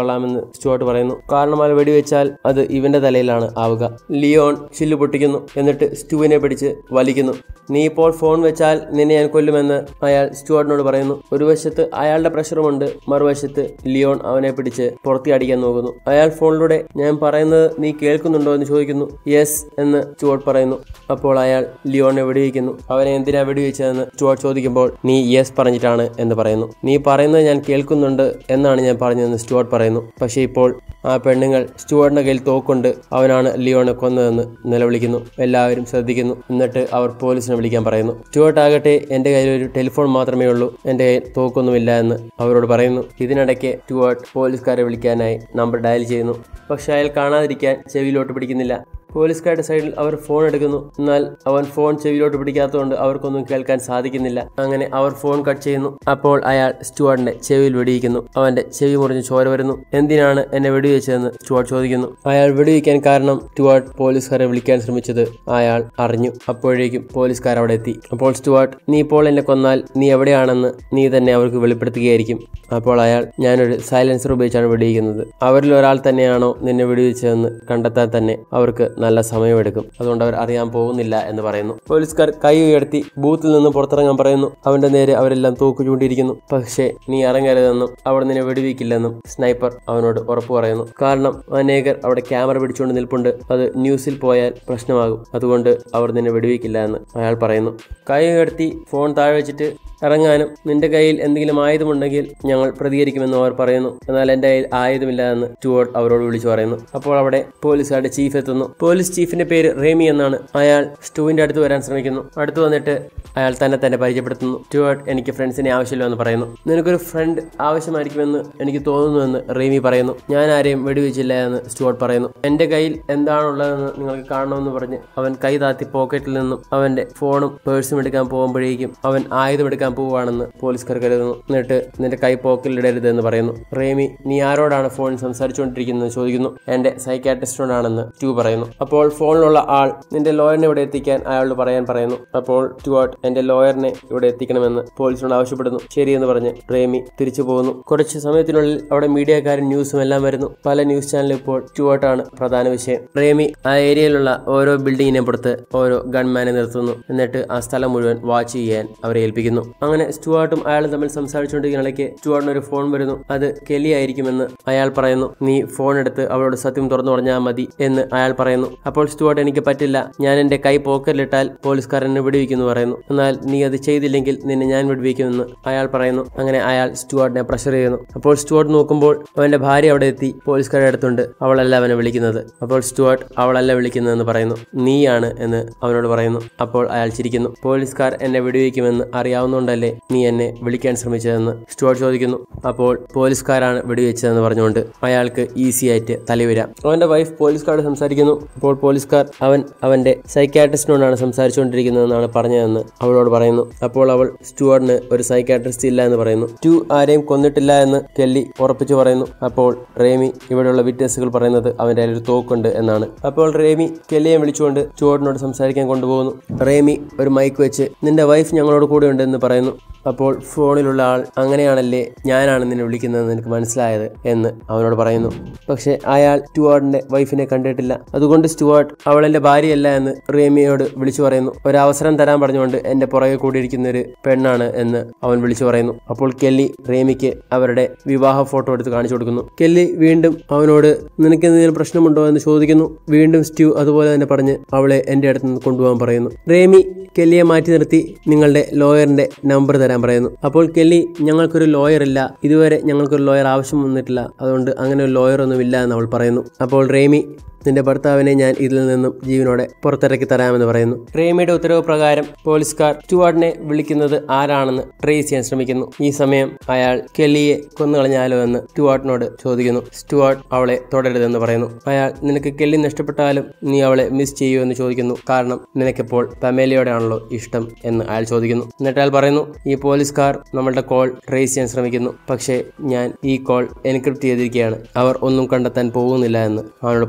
കൊള്ളാമെന്ന് സ്റ്റുവർട്ട് പറയുന്നു കാരണം അയാൾ വെടിവെച്ചാൽ അത് ഇവന്റെ തലയിലാണ് ആവുക ലിയോൺ ചില്ല് പൊട്ടിക്കുന്നു എന്നിട്ട് സ്റ്റൂവിനെ പിടിച്ച് വലിക്കുന്നു നീ ഇപ്പോൾ ഫോൺ വെച്ചാൽ നിന്നെ ഞാൻ കൊല്ലുമെന്ന് അയാൾ സ്റ്റുവർട്ടിനോട് പറയുന്നു ഒരു വശത്ത് അയാളുടെ പ്രഷറുമുണ്ട് മറുവശത്ത് ലിയോൺ അവനെ പിടിച്ച് പുറത്തി അടിക്കാൻ നോക്കുന്നു അയാൾ ഫോണിലൂടെ ഞാൻ പറയുന്നത് നീ കേൾക്കുന്നുണ്ടോ എന്ന് ചോദിക്കുന്നു യെസ് എന്ന് സ്റ്റുവർട്ട് പറയുന്നു അപ്പോൾ അയാൾ ലിയോണിനെ വെടിവെക്കുന്നു അവനെ എന്തിനാ വെടിവെച്ചതെന്ന് സ്റ്റുവർട്ട് ചോദിക്കുമ്പോൾ നീ യെസ് പറഞ്ഞിട്ടാണ് എന്ന് പറയുന്നു നീ പറയുന്നത് ഞാൻ കേൾക്കുന്നുണ്ട് എന്നാണ് ഞാൻ പറഞ്ഞതെന്ന് സ്റ്റുവർട്ട് പറയുന്നു പക്ഷേ ഇപ്പോൾ ആ പെണ്ണുങ്ങൾ സ്റ്റുവർട്ടിന്റെ കയ്യിൽ തോക്കുണ്ട് അവനാണ് ലിയോണെ കൊന്നതെന്ന് നിലവിളിക്കുന്നു എല്ലാവരും ശ്രദ്ധിക്കുന്നു എന്നിട്ട് അവർ പോലീസിനെ വിളിക്കാൻ പറയുന്നു സ്റ്റുവർട്ട് ആകട്ടെ എന്റെ കയ്യിൽ ഒരു ടെലിഫോൺ മാത്രമേ ഉള്ളൂ എന്റെ കയ്യിൽ തോക്കൊന്നുമില്ല എന്ന് അവരോട് പറയുന്നു ഇതിനിടയ്ക്ക് സ്റ്റുവർട്ട് പോലീസുകാരെ വിളിക്കാനായി നമ്പർ ഡയൽ ചെയ്യുന്നു പക്ഷെ അയാൾ കാണാതിരിക്കാൻ ചെവിയിലോട്ട് പിടിക്കുന്നില്ല പോലീസുകാരുടെ സൈഡിൽ അവർ ഫോൺ എടുക്കുന്നു എന്നാൽ അവൻ ഫോൺ ചെവിയിലോട്ട് പിടിക്കാത്തതുകൊണ്ട് അവർക്കൊന്നും കേൾക്കാൻ സാധിക്കുന്നില്ല അങ്ങനെ അവർ ഫോൺ കട്ട് ചെയ്യുന്നു അപ്പോൾ അയാൾ സ്റ്റുവാർഡിന്റെ ചെവിയിൽ വെടിയിക്കുന്നു അവന്റെ ചെവി മുറിഞ്ഞ് ചോര വരുന്നു എന്തിനാണ് എന്നെ വെടിവെച്ചതെന്ന് സ്റ്റുവാർഡ് ചോദിക്കുന്നു അയാൾ വെടിവെക്കാൻ കാരണം സ്റ്റുവാർഡ് പോലീസുകാരെ വിളിക്കാൻ ശ്രമിച്ചത് അയാൾ അറിഞ്ഞു അപ്പോഴേക്കും പോലീസുകാർ അവിടെ എത്തി അപ്പോൾ സ്റ്റുവാർഡ് നീ ഇപ്പോൾ എന്നെ കൊന്നാൽ നീ എവിടെയാണെന്ന് നീ തന്നെ അവർക്ക് വെളിപ്പെടുത്തുകയായിരിക്കും അപ്പോൾ അയാൾ ഞാനൊരു സൈലൻസർ ഉപയോഗിച്ചാണ് വെടിയിക്കുന്നത് അവരിൽ ഒരാൾ തന്നെയാണോ നിന്നെ വെടിവെച്ചതെന്ന് കണ്ടെത്താൻ തന്നെ അവർക്ക് നല്ല സമയമെടുക്കും അതുകൊണ്ട് അവർ അറിയാൻ പോകുന്നില്ല എന്ന് പറയുന്നു പോലീസുകാർ കൈ ഉയർത്തി ബൂത്തിൽ നിന്ന് പുറത്തിറങ്ങാൻ പറയുന്നു അവന്റെ നേരെ അവരെല്ലാം തോക്ക് ചൂണ്ടിയിരിക്കുന്നു പക്ഷേ നീ ഇറങ്ങരുതെന്നും അവിടെ നിന്നെ വെടിവെക്കില്ലെന്നും സ്നൈപ്പർ അവനോട് ഉറപ്പു പറയുന്നു കാരണം അനേകർ അവിടെ ക്യാമറ പിടിച്ചുകൊണ്ട് നിൽപ്പുണ്ട് അത് ന്യൂസിൽ പോയാൽ പ്രശ്നമാകും അതുകൊണ്ട് അവർ നിന്നെ വെടിവെക്കില്ല എന്ന് അയാൾ പറയുന്നു കൈ ഉയർത്തി ഫോൺ താഴെ വെച്ചിട്ട് ഇറങ്ങാനും നിന്റെ കയ്യിൽ എന്തെങ്കിലും ആയുധമുണ്ടെങ്കിൽ ഞങ്ങൾ പ്രതികരിക്കുമെന്ന് അവർ പറയുന്നു എന്നാൽ എൻ്റെ കയ്യിൽ ആയുധമില്ല എന്ന് സ്റ്റുവർട്ട് അവരോട് വിളിച്ചു പറയുന്നു അപ്പോൾ അവിടെ പോലീസുകാരുടെ ചീഫ് എത്തുന്നു പോലീസ് ചീഫിന്റെ പേര് റേമി എന്നാണ് അയാൾ സ്റ്റൂവിന്റെ അടുത്ത് വരാൻ ശ്രമിക്കുന്നു അടുത്ത് വന്നിട്ട് അയാൾ തന്നെ തന്നെ പരിചയപ്പെടുത്തുന്നു സ്റ്റുവർട്ട് എനിക്ക് ഫ്രണ്ട്സിനെ ആവശ്യമില്ലെന്ന് പറയുന്നു നിനക്കൊരു ഫ്രണ്ട് ആവശ്യമായിരിക്കുമെന്ന് എനിക്ക് തോന്നുന്നുവെന്ന് റേമി പറയുന്നു ഞാൻ ആരെയും വെടിവെച്ചില്ല എന്ന് സ്റ്റുവർട്ട് പറയുന്നു എൻ്റെ കയ്യിൽ എന്താണുള്ളതെന്ന് നിങ്ങൾക്ക് കാണണമെന്ന് പറഞ്ഞ് അവൻ കൈ താത്തി പോക്കറ്റിൽ നിന്നും അവന്റെ ഫോണും പേഴ്സും എടുക്കാൻ പോകുമ്പോഴേക്കും അവൻ ആയുധം എടുക്കാൻ പോവുകയാണെന്ന് പോലീസുകാർ കരുതുന്നു എന്നിട്ട് നിന്റെ കൈ പോക്കറ്റിലിടരുത് എന്ന് പറയുന്നു റേമി നീ ആരോടാണ് ഫോണിൽ സംസാരിച്ചുകൊണ്ടിരിക്കുന്നത് ചോദിക്കുന്നു എന്റെ സൈക്കാട്രിസ്റ്റിനോടാണെന്ന് ടു പറയുന്നു അപ്പോൾ ഫോണിലുള്ള ആൾ നിന്റെ ലോയറിനെ ഇവിടെ എത്തിക്കാൻ അയാളോട് പറയാൻ പറയുന്നു അപ്പോൾ സ്റ്റുവാർട്ട് എന്റെ ലോയറിനെ ഇവിടെ എത്തിക്കണമെന്ന് പോലീസിനോട് ആവശ്യപ്പെടുന്നു ശരിയെന്ന് പറഞ്ഞ് റേമി തിരിച്ചു പോകുന്നു കുറച്ച് സമയത്തിനുള്ളിൽ അവിടെ മീഡിയക്കാരും ന്യൂസും എല്ലാം വരുന്നു പല ന്യൂസ് ചാനലും ഇപ്പോൾ സ്റ്റുവാർട്ടാണ് പ്രധാന വിഷയം റേമി ആ ഏരിയയിലുള്ള ഓരോ ബിൽഡിങ്ങിനെ പുറത്ത് ഓരോ ഗൺമാനെ നിർത്തുന്നു എന്നിട്ട് ആ സ്ഥലം മുഴുവൻ വാച്ച് ചെയ്യാൻ അവരെ ഏൽപ്പിക്കുന്നു അങ്ങനെ സ്റ്റുവാർട്ടും അയാളും തമ്മിൽ സംസാരിച്ചുകൊണ്ടിരിക്കുന്ന ഇടയ്ക്ക് സ്റ്റുവാർട്ടിന് ഒരു ഫോൺ വരുന്നു അത് കെലി ആയിരിക്കുമെന്ന് അയാൾ പറയുന്നു നീ ഫോൺ എടുത്ത് അവളോട് സത്യം തുറന്നു പറഞ്ഞാൽ മതി എന്ന് അയാൾ പറയുന്നു അപ്പോൾ സ്റ്റുവാർട്ട് എനിക്ക് പറ്റില്ല ഞാൻ എന്റെ കൈ പോക്കറ്റിലിട്ടാൽ പോലീസുകാരൻ എന്നെ വെടിവെക്കുന്നു പറയുന്നു എന്നാൽ നീ അത് ചെയ്തില്ലെങ്കിൽ നിന്നെ ഞാൻ വെടിവെക്കുമെന്ന് അയാൾ പറയുന്നു അങ്ങനെ അയാൾ സ്റ്റുവാർട്ടിനെ പ്രഷർ ചെയ്യുന്നു അപ്പോൾ സ്റ്റുവാർട്ട് നോക്കുമ്പോൾ അവന്റെ ഭാര്യ അവിടെ എത്തി പോലീസുകാരുടെ അടുത്തുണ്ട് അവളല്ല അവനെ വിളിക്കുന്നത് അപ്പോൾ സ്റ്റുവാർട്ട് അവളല്ല വിളിക്കുന്നതെന്ന് പറയുന്നു നീയാണ് എന്ന് അവനോട് പറയുന്നു അപ്പോൾ അയാൾ ചിരിക്കുന്നു പോലീസുകാർ എന്നെ വെടിവെക്കുമെന്ന് അറിയാവുന്നതുകൊണ്ടല്ലേ നീ എന്നെ വിളിക്കാൻ ശ്രമിച്ചതെന്ന് സ്റ്റുവാർട്ട് ചോദിക്കുന്നു അപ്പോൾ പോലീസുകാരാണ് വെടിവെച്ചതെന്ന് പറഞ്ഞുകൊണ്ട് അയാൾക്ക് ഈസി ആയിട്ട് തലവരാം അവന്റെ വൈഫ് പോലീസുകാരോട് സംസാരിക്കുന്നു അപ്പോൾ പോലീസുകാർ അവൻ അവന്റെ സൈക്കാട്രിസ്റ്റിനോടാണ് സംസാരിച്ചുകൊണ്ടിരിക്കുന്നതെന്നാണ് പറഞ്ഞതെന്ന് അവളോട് പറയുന്നു അപ്പോൾ അവൾ സ്റ്റുവാർട്ടിന് ഒരു സൈക്കാട്രിസ്റ്റ് ഇല്ല എന്ന് പറയുന്നു ടു ആരെയും കൊന്നിട്ടില്ല എന്ന് കെല്ലി ഉറപ്പിച്ചു പറയുന്നു അപ്പോൾ റേമി ഇവിടെയുള്ള വിറ്റ്നസ്സുകൾ പറയുന്നത് അവന്റെ കയ്യിൽ ഒരു തോക്കുണ്ട് എന്നാണ് അപ്പോൾ റേമി കെല്ലിയെ വിളിച്ചുകൊണ്ട് സ്റ്റുവാർട്ടിനോട് സംസാരിക്കാൻ കൊണ്ടുപോകുന്നു റേമി ഒരു മൈക്ക് വെച്ച് നിന്റെ വൈഫ് ഞങ്ങളോട് കൂടെ ഉണ്ടെന്ന് പറയുന്നു അപ്പോൾ ഫോണിലുള്ള ആൾ അങ്ങനെയാണല്ലേ ഞാനാണ് നിന്നെ വിളിക്കുന്നതെന്ന് എനിക്ക് മനസ്സിലായത് എന്ന് അവനോട് പറയുന്നു പക്ഷെ അയാൾ സ്റ്റുവാർട്ടിന്റെ വൈഫിനെ കണ്ടിട്ടില്ല അതുകൊണ്ട് സ്റ്റുവാർട്ട് അവൾ എന്റെ ഭാര്യയല്ല എന്ന് റേമിയോട് വിളിച്ചു പറയുന്നു ഒരവസരം തരാൻ പറഞ്ഞുകൊണ്ട് എന്റെ പുറകെ കൂടിയിരിക്കുന്ന ഒരു പെണ്ണാണ് എന്ന് അവൻ വിളിച്ചു പറയുന്നു അപ്പോൾ കെല്ലി റേമിക്ക് അവരുടെ വിവാഹ ഫോട്ടോ എടുത്ത് കാണിച്ചു കൊടുക്കുന്നു കെല്ലി വീണ്ടും അവനോട് നിനക്ക് എന്തെങ്കിലും പ്രശ്നമുണ്ടോ എന്ന് ചോദിക്കുന്നു വീണ്ടും സ്റ്റ്യൂ അതുപോലെ തന്നെ പറഞ്ഞ് അവളെ എന്റെ അടുത്ത് നിന്ന് കൊണ്ടുപോകാൻ പറയുന്നു റേമി കെല്ലിയെ മാറ്റി നിർത്തി നിങ്ങളുടെ ലോയറിന്റെ നമ്പർ തരാൻ പറയുന്നു അപ്പോൾ കെല്ലി ഞങ്ങൾക്കൊരു ലോയർ ഇല്ല ഇതുവരെ ഞങ്ങൾക്കൊരു ലോയർ ആവശ്യം വന്നിട്ടില്ല അതുകൊണ്ട് അങ്ങനെ ഒരു ലോയർ ഒന്നും ഇല്ല എന്ന് അവൾ പറയുന്നു അപ്പോൾ റേമി നിന്റെ ഭർത്താവിനെ ഞാൻ ഇതിൽ നിന്നും ജീവനോടെ പുറത്തിറക്കി തരാമെന്ന് പറയുന്നു റേമിയുടെ ഉത്തരവ് പ്രകാരം പോലീസുകാർ സ്റ്റുവാർട്ടിനെ വിളിക്കുന്നത് ആരാണെന്ന് ട്രേസ് ചെയ്യാൻ ശ്രമിക്കുന്നു ഈ സമയം അയാൾ കെല്ലിയെ കൊന്നുകളഞ്ഞാലോ എന്ന് സ്റ്റുവാർട്ടിനോട് ചോദിക്കുന്നു സ്റ്റുവാർട്ട് അവളെ തുടരുതെന്ന് പറയുന്നു അയാൾ നിനക്ക് കെല്ലി നഷ്ടപ്പെട്ടാലും നീ അവളെ മിസ് ചെയ്യുമോ എന്ന് ചോദിക്കുന്നു കാരണം നിനക്കിപ്പോൾ പമേലയോടാണല്ലോ ഇഷ്ടം എന്ന് അയാൾ ചോദിക്കുന്നു എന്നിട്ട് അയാൾ പറയുന്നു ഈ പോലീസുകാർ നമ്മളുടെ കോൾ ട്രേസ് ചെയ്യാൻ ശ്രമിക്കുന്നു പക്ഷേ ഞാൻ ഈ കോൾ എൻക്രിപ്റ്റ് ചെയ്തിരിക്കുകയാണ് അവർ ഒന്നും കണ്ടെത്താൻ പോകുന്നില്ല എന്ന് അവനോട് പറയുന്നു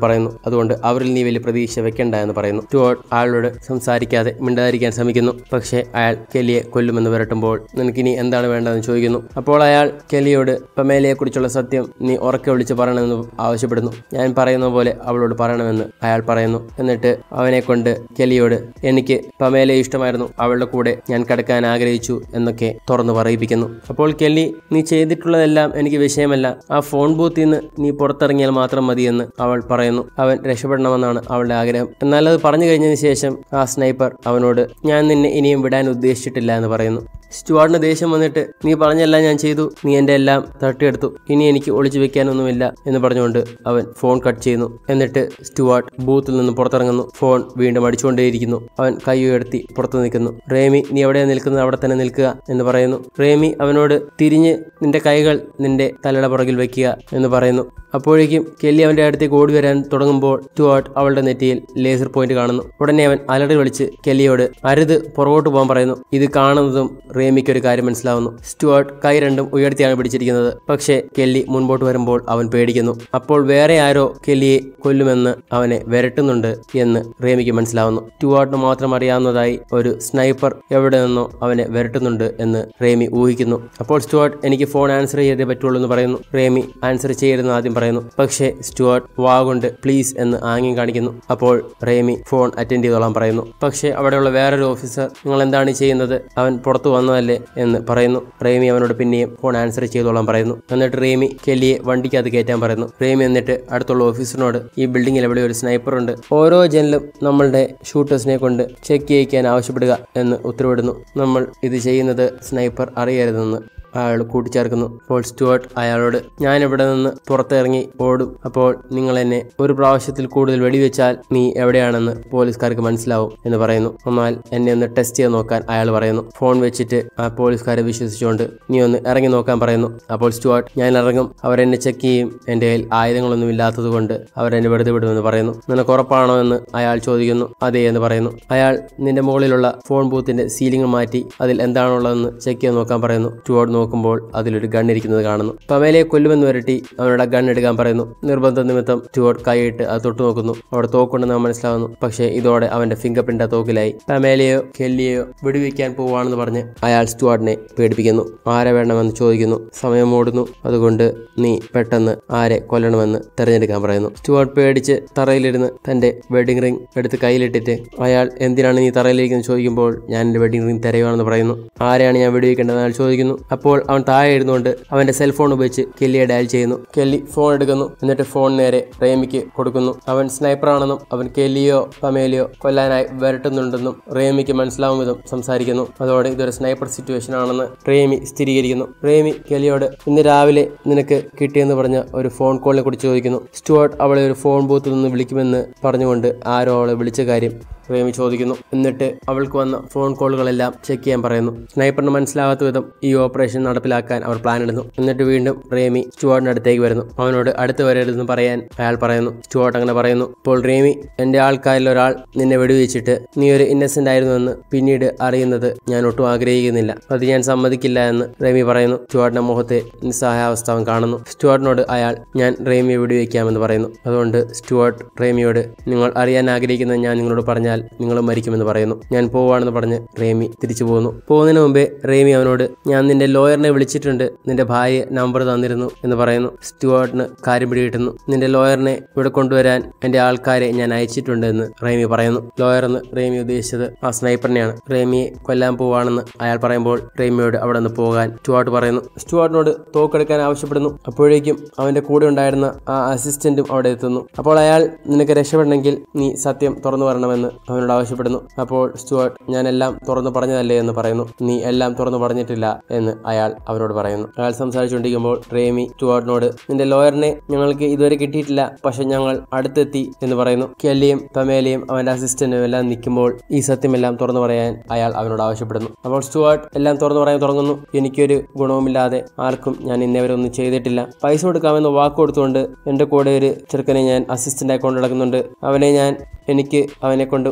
അതുകൊണ്ട് അവരിൽ നീ വലിയ പ്രതീക്ഷ വെക്കണ്ട എന്ന് പറയുന്നു സ്റ്റുവാർട്ട് അയാളോട് സംസാരിക്കാതെ മിണ്ടാതിരിക്കാൻ ശ്രമിക്കുന്നു പക്ഷേ അയാൾ കെലിയെ കൊല്ലുമെന്ന് വരട്ടുമ്പോൾ നിനക്കിനി എന്താണ് വേണ്ടതെന്ന് ചോദിക്കുന്നു അപ്പോൾ അയാൾ കെലിയോട് പമേലയെ കുറിച്ചുള്ള സത്യം നീ ഉറക്കെ വിളിച്ച് പറയണമെന്ന് ആവശ്യപ്പെടുന്നു ഞാൻ പറയുന്ന പോലെ അവളോട് പറയണമെന്ന് അയാൾ പറയുന്നു എന്നിട്ട് അവനെ കൊണ്ട് കെലിയോട് എനിക്ക് പമേലയെ ഇഷ്ടമായിരുന്നു അവളുടെ കൂടെ ഞാൻ കിടക്കാൻ ആഗ്രഹിച്ചു എന്നൊക്കെ തുറന്നു പറയിപ്പിക്കുന്നു അപ്പോൾ കെല്ലി നീ ചെയ്തിട്ടുള്ളതെല്ലാം എനിക്ക് വിഷയമല്ല ആ ഫോൺ ബൂത്തിൽ നിന്ന് നീ പുറത്തിറങ്ങിയാൽ മാത്രം മതിയെന്ന് അവൾ പറയുന്നു അവൻ രക്ഷപ്പെടണമെന്നാണ് അവളുടെ ആഗ്രഹം എന്നാൽ അത് പറഞ്ഞു കഴിഞ്ഞതിന് ശേഷം ആ സ്നൈപ്പർ അവനോട് ഞാൻ നിന്നെ ഇനിയും വിടാൻ ഉദ്ദേശിച്ചിട്ടില്ല എന്ന് പറയുന്നു സ്റ്റുവാർഡിന് ദേഷ്യം വന്നിട്ട് നീ പറഞ്ഞെല്ലാം ഞാൻ ചെയ്തു നീ എൻ്റെ എല്ലാം തട്ടിയെടുത്തു ഇനി എനിക്ക് ഒളിച്ചു വെക്കാനൊന്നുമില്ല എന്ന് പറഞ്ഞുകൊണ്ട് അവൻ ഫോൺ കട്ട് ചെയ്യുന്നു എന്നിട്ട് സ്റ്റുവാർട്ട് ബൂത്തിൽ നിന്ന് പുറത്തിറങ്ങുന്നു ഫോൺ വീണ്ടും അടിച്ചുകൊണ്ടേയിരിക്കുന്നു അവൻ കൈ ഉയർത്തി പുറത്തു നിൽക്കുന്നു റേമി നീ എവിടെയാണ് നിൽക്കുന്നത് അവിടെ തന്നെ നിൽക്കുക എന്ന് പറയുന്നു റേമി അവനോട് തിരിഞ്ഞ് നിന്റെ കൈകൾ നിന്റെ തലയുടെ പുറകിൽ വെക്കുക എന്ന് പറയുന്നു അപ്പോഴേക്കും കെല്ലി അവന്റെ അടുത്തേക്ക് ഓടി വരാൻ തുടങ്ങുമ്പോൾ സ്റ്റുവാർട്ട് അവളുടെ നെറ്റിയിൽ ലേസർ പോയിന്റ് കാണുന്നു ഉടനെ അവൻ അലറി വിളിച്ച് കെല്ലിയോട് അരുത് പുറകോട്ട് പോകാൻ പറയുന്നു ഇത് കാണുന്നതും റേമിക്ക് ഒരു കാര്യം മനസ്സിലാവുന്നു സ്റ്റുവാർട്ട് കൈ രണ്ടും ഉയർത്തിയാണ് പിടിച്ചിരിക്കുന്നത് പക്ഷേ കെല്ലി മുൻപോട്ട് വരുമ്പോൾ അവൻ പേടിക്കുന്നു അപ്പോൾ വേറെ ആരോ കെല്ലിയെ കൊല്ലുമെന്ന് അവനെ വിരട്ടുന്നുണ്ട് എന്ന് റേമിക്ക് മനസ്സിലാവുന്നു സ്റ്റുവാർട്ടിന് മാത്രം അറിയാവുന്നതായി ഒരു സ്നൈപ്പർ എവിടെ നിന്നോ അവനെ വിരട്ടുന്നുണ്ട് എന്ന് റേമി ഊഹിക്കുന്നു അപ്പോൾ സ്റ്റുവാർട്ട് എനിക്ക് ഫോൺ ആൻസർ ചെയ്തേ പറ്റുള്ളൂ എന്ന് പറയുന്നു റേമി ആൻസർ ചെയ്യരുതെന്ന് ആദ്യം പറയുന്നു പക്ഷേ സ്റ്റുവാർട്ട് വാ കൊണ്ട് പ്ലീസ് എന്ന് ആംഗ്യം കാണിക്കുന്നു അപ്പോൾ റേമി ഫോൺ അറ്റൻഡ് ചെയ്തോളാൻ പറയുന്നു പക്ഷേ അവിടെയുള്ള വേറൊരു ഓഫീസർ നിങ്ങൾ എന്താണ് ഈ ചെയ്യുന്നത് അവൻ പുറത്തു വന്നതല്ലേ എന്ന് പറയുന്നു റേമി അവനോട് പിന്നെയും ഫോൺ ആൻസർ ചെയ്തോളാൻ പറയുന്നു എന്നിട്ട് റേമി കെല്ലിയെ വണ്ടിക്കകത്ത് കയറ്റാൻ പറയുന്നു റേമി എന്നിട്ട് അടുത്തുള്ള ഓഫീസറിനോട് ഈ ബിൽഡിങ്ങിൽ എവിടെ ഒരു സ്നൈപ്പർ ഉണ്ട് ഓരോ ജനലും നമ്മളുടെ ഷൂട്ടേഴ്സിനെ കൊണ്ട് ചെക്ക് ചെയ്യിക്കാൻ ആവശ്യപ്പെടുക എന്ന് ഉത്തരവിടുന്നു നമ്മൾ ഇത് ചെയ്യുന്നത് സ്നൈപ്പർ അറിയരുതെന്ന് അയാൾ കൂട്ടിച്ചേർക്കുന്നു അപ്പോൾ സ്റ്റുവർട്ട് അയാളോട് ഞാൻ ഇവിടെ നിന്ന് പുറത്തിറങ്ങി ഓടും അപ്പോൾ നിങ്ങൾ എന്നെ ഒരു പ്രാവശ്യത്തിൽ കൂടുതൽ വെടിവെച്ചാൽ നീ എവിടെയാണെന്ന് പോലീസുകാർക്ക് മനസ്സിലാവും എന്ന് പറയുന്നു എന്നാൽ എന്നെ ഒന്ന് ടെസ്റ്റ് ചെയ്ത് നോക്കാൻ അയാൾ പറയുന്നു ഫോൺ വെച്ചിട്ട് ആ പോലീസുകാരെ വിശ്വസിച്ചുകൊണ്ട് നീ ഒന്ന് ഇറങ്ങി നോക്കാൻ പറയുന്നു അപ്പോൾ സ്റ്റുവർട്ട് ഞാൻ ഇറങ്ങും അവരെന്നെ ചെക്ക് ചെയ്യും എൻ്റെ കയ്യിൽ ആയുധങ്ങളൊന്നും ഇല്ലാത്തത് കൊണ്ട് അവരെന്നെ വെറുതെ വിടുമെന്ന് പറയുന്നു നിനക്ക് ഉറപ്പാണോ എന്ന് അയാൾ ചോദിക്കുന്നു അതെ എന്ന് പറയുന്നു അയാൾ നിന്റെ മുകളിലുള്ള ഫോൺ ബൂത്തിന്റെ സീലിംഗ് മാറ്റി അതിൽ എന്താണുള്ളതെന്ന് ചെക്ക് ചെയ്ത് നോക്കാൻ പറയുന്നു സ്റ്റുവർട്ട് നോക്കുമ്പോൾ അതിലൊരു ഗൺ ഇരിക്കുന്നത് കാണുന്നു പമേലയെ കൊല്ലുമെന്ന് വരട്ടി അവനോട് ഗൺ എടുക്കാൻ പറയുന്നു നിർബന്ധ നിമിത്തം സ്റ്റുവർട്ട് കൈയിട്ട് അത് തൊട്ടു നോക്കുന്നു അവിടെ തോക്കുണ്ടെന്ന് അവൻ മനസ്സിലാവുന്നു പക്ഷേ ഇതോടെ അവന്റെ ഫിംഗർ പ്രിന്റ് ആ തോക്കിലായി പമേലയോ കെല്ലിയോ വെടിവെക്കാൻ പോവാണെന്ന് പറഞ്ഞ് അയാൾ സ്റ്റുവാർട്ടിനെ പേടിപ്പിക്കുന്നു ആരെ വേണമെന്ന് ചോദിക്കുന്നു സമയം ഓടുന്നു അതുകൊണ്ട് നീ പെട്ടെന്ന് ആരെ കൊല്ലണമെന്ന് തെരഞ്ഞെടുക്കാൻ പറയുന്നു സ്റ്റുവാർട്ട് പേടിച്ച് തറയിലിരുന്ന് തന്റെ വെഡിങ് റിംഗ് എടുത്ത് കയ്യിലിട്ടിട്ട് അയാൾ എന്തിനാണ് നീ തറയിലിരിക്കുന്നത് ചോദിക്കുമ്പോൾ ഞാൻ എന്റെ വെഡിങ് റിംഗ് തിരയുവാണെന്ന് പറയുന്നു ആരെയാണ് ഞാൻ വെടിവെക്കേണ്ടതെന്ന് അയാൾ ചോദിക്കുന്നു അപ്പോൾ അവൻ താഴെ ഇരുന്നുകൊണ്ട് അവന്റെ സെൽഫോൺ ഉപയോഗിച്ച് കെല്ലിയെ ഡയൽ ചെയ്യുന്നു കെല്ലി ഫോൺ എടുക്കുന്നു എന്നിട്ട് ഫോൺ നേരെ റേമിക്ക് കൊടുക്കുന്നു അവൻ സ്നൈപ്പറാണെന്നും അവൻ കെല്ലിയോ പമേലിയോ കൊല്ലാനായി വരട്ടുന്നുണ്ടെന്നും റേമിക്ക് മനസ്സിലാവും വിധം സംസാരിക്കുന്നു അതോടെ ഇതൊരു സ്നൈപ്പർ സിറ്റുവേഷൻ ആണെന്ന് റേമി സ്ഥിരീകരിക്കുന്നു റേമി കെല്ലിയോട് ഇന്ന് രാവിലെ നിനക്ക് കിട്ടിയെന്ന് പറഞ്ഞ ഒരു ഫോൺ കോളിനെ കുറിച്ച് ചോദിക്കുന്നു സ്റ്റുവർട്ട് അവളെ ഒരു ഫോൺ ബൂത്തിൽ നിന്ന് വിളിക്കുമെന്ന് പറഞ്ഞുകൊണ്ട് ആരോ അവളെ വിളിച്ച കാര്യം റേമി ചോദിക്കുന്നു എന്നിട്ട് അവൾക്ക് വന്ന ഫോൺ കോളുകളെല്ലാം ചെക്ക് ചെയ്യാൻ പറയുന്നു സ്നൈപ്പറിന് മനസ്സിലാകാത്ത വിധം ഈ ഓപ്പറേഷൻ നടപ്പിലാക്കാൻ അവർ പ്ലാൻ ഇടുന്നു എന്നിട്ട് വീണ്ടും റേമി സ്റ്റുവാർട്ടിന് അടുത്തേക്ക് വരുന്നു അവനോട് അടുത്ത് വരരുതെന്ന് പറയാൻ അയാൾ പറയുന്നു സ്റ്റുവാർട്ട് അങ്ങനെ പറയുന്നു ഇപ്പോൾ റേമി എന്റെ ആൾക്കാരിൽ ഒരാൾ നിന്നെ വെടിവെച്ചിട്ട് നീ ഒരു ഇന്നസെന്റ് ആയിരുന്നുവെന്ന് പിന്നീട് അറിയുന്നത് ഞാൻ ഒട്ടും ആഗ്രഹിക്കുന്നില്ല അത് ഞാൻ സമ്മതിക്കില്ല എന്ന് റേമി പറയുന്നു സ്റ്റുവാർട്ടിന്റെ മുഖത്തെ നിസ്സഹായാവസ്ഥ അവൻ കാണുന്നു സ്റ്റുവാർട്ടിനോട് അയാൾ ഞാൻ റേമിയെ വെടിവെക്കാമെന്ന് പറയുന്നു അതുകൊണ്ട് സ്റ്റുവാർട്ട് റേമിയോട് നിങ്ങൾ അറിയാൻ ആഗ്രഹിക്കുന്നത് ഞാൻ നിങ്ങളോട് പറഞ്ഞാൽ നിങ്ങൾ മരിക്കുമെന്ന് പറയുന്നു ഞാൻ പോവാണെന്ന് പറഞ്ഞ് റേമി തിരിച്ചു പോകുന്നു പോകുന്നതിന് മുമ്പേ റേമി അവനോട് ഞാൻ നിന്റെ ലോയറിനെ വിളിച്ചിട്ടുണ്ട് നിന്റെ ഭാര്യ നമ്പർ തന്നിരുന്നു എന്ന് പറയുന്നു സ്റ്റുവാർട്ടിന് കാര്യം പിടികിട്ടുന്നു നിന്റെ ലോയറിനെ ഇവിടെ കൊണ്ടുവരാൻ എന്റെ ആൾക്കാരെ ഞാൻ അയച്ചിട്ടുണ്ട് എന്ന് റേമി പറയുന്നു ലോയർ എന്ന് റേമി ഉദ്ദേശിച്ചത് ആ സ്നൈപ്പറിനെയാണ് റേമിയെ കൊല്ലാൻ പോവാണെന്ന് അയാൾ പറയുമ്പോൾ റേമിയോട് അവിടെ നിന്ന് പോകാൻ സ്റ്റുവാർട്ട് പറയുന്നു സ്റ്റുവാർട്ടിനോട് തോക്കെടുക്കാൻ ആവശ്യപ്പെടുന്നു അപ്പോഴേക്കും അവന്റെ കൂടെ ഉണ്ടായിരുന്ന ആ അസിസ്റ്റന്റും അവിടെ എത്തുന്നു അപ്പോൾ അയാൾ നിനക്ക് രക്ഷപ്പെടണമെങ്കിൽ നീ സത്യം തുറന്നു പറയണമെന്ന് അവനോട് ആവശ്യപ്പെടുന്നു അപ്പോൾ സ്റ്റുവാർട്ട് ഞാൻ എല്ലാം തുറന്നു പറഞ്ഞതല്ലേ എന്ന് പറയുന്നു നീ എല്ലാം തുറന്നു പറഞ്ഞിട്ടില്ല എന്ന് അയാൾ അവനോട് പറയുന്നു അയാൾ സംസാരിച്ചുകൊണ്ടിരിക്കുമ്പോൾ റേമി സ്റ്റുവാർട്ടിനോട് നിന്റെ ലോയറിനെ ഞങ്ങൾക്ക് ഇതുവരെ കിട്ടിയിട്ടില്ല പക്ഷെ ഞങ്ങൾ അടുത്തെത്തി എന്ന് പറയുന്നു കെല്ലിയും പമേലയും അവന്റെ അസിസ്റ്റന്റും എല്ലാം നിൽക്കുമ്പോൾ ഈ സത്യമെല്ലാം തുറന്നു പറയാൻ അയാൾ അവനോട് ആവശ്യപ്പെടുന്നു അപ്പോൾ സ്റ്റുവാർട്ട് എല്ലാം തുറന്നു പറയാൻ തുടങ്ങുന്നു എനിക്കൊരു ഗുണവുമില്ലാതെ ആർക്കും ഞാൻ ഇന്നേവരെ ഒന്നും ചെയ്തിട്ടില്ല പൈസ കൊടുക്കാമെന്ന് വാക്ക് കൊടുത്തുകൊണ്ട് എന്റെ കൂടെ ഒരു ചെറുക്കനെ ഞാൻ അസിസ്റ്റന്റ് ആയി കൊണ്ട് നടക്കുന്നുണ്ട് അവനെ ഞാൻ എനിക്ക് അവനെ കൊണ്ട്